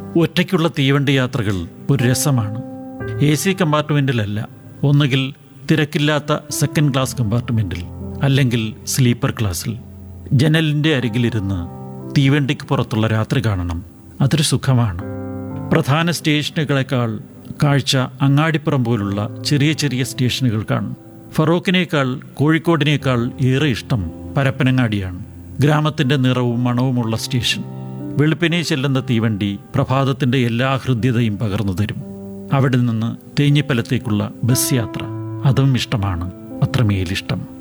ഒറ്റയ്ക്കുള്ള തീവണ്ടി യാത്രകൾ ഒരു രസമാണ് എ സി കമ്പാർട്ട്മെൻറ്റിലല്ല ഒന്നുകിൽ തിരക്കില്ലാത്ത സെക്കൻഡ് ക്ലാസ് കമ്പാർട്ട്മെൻറ്റിൽ അല്ലെങ്കിൽ സ്ലീപ്പർ ക്ലാസ്സിൽ ജനലിൻ്റെ അരികിലിരുന്ന് തീവണ്ടിക്ക് പുറത്തുള്ള രാത്രി കാണണം അതൊരു സുഖമാണ് പ്രധാന സ്റ്റേഷനുകളെക്കാൾ കാഴ്ച അങ്ങാടിപ്പുറം പോലുള്ള ചെറിയ ചെറിയ സ്റ്റേഷനുകൾക്കാണ് ഫറോക്കിനേക്കാൾ കോഴിക്കോടിനേക്കാൾ ഏറെ ഇഷ്ടം പരപ്പനങ്ങാടിയാണ് ഗ്രാമത്തിൻ്റെ നിറവും മണവുമുള്ള സ്റ്റേഷൻ വെളുപ്പിനെ ചെല്ലുന്ന തീവണ്ടി പ്രഭാതത്തിൻ്റെ എല്ലാ ഹൃദ്യതയും പകർന്നു തരും അവിടെ നിന്ന് തേഞ്ഞിപ്പലത്തേക്കുള്ള ബസ് യാത്ര അതും ഇഷ്ടമാണ് അത്രമേലിഷ്ടം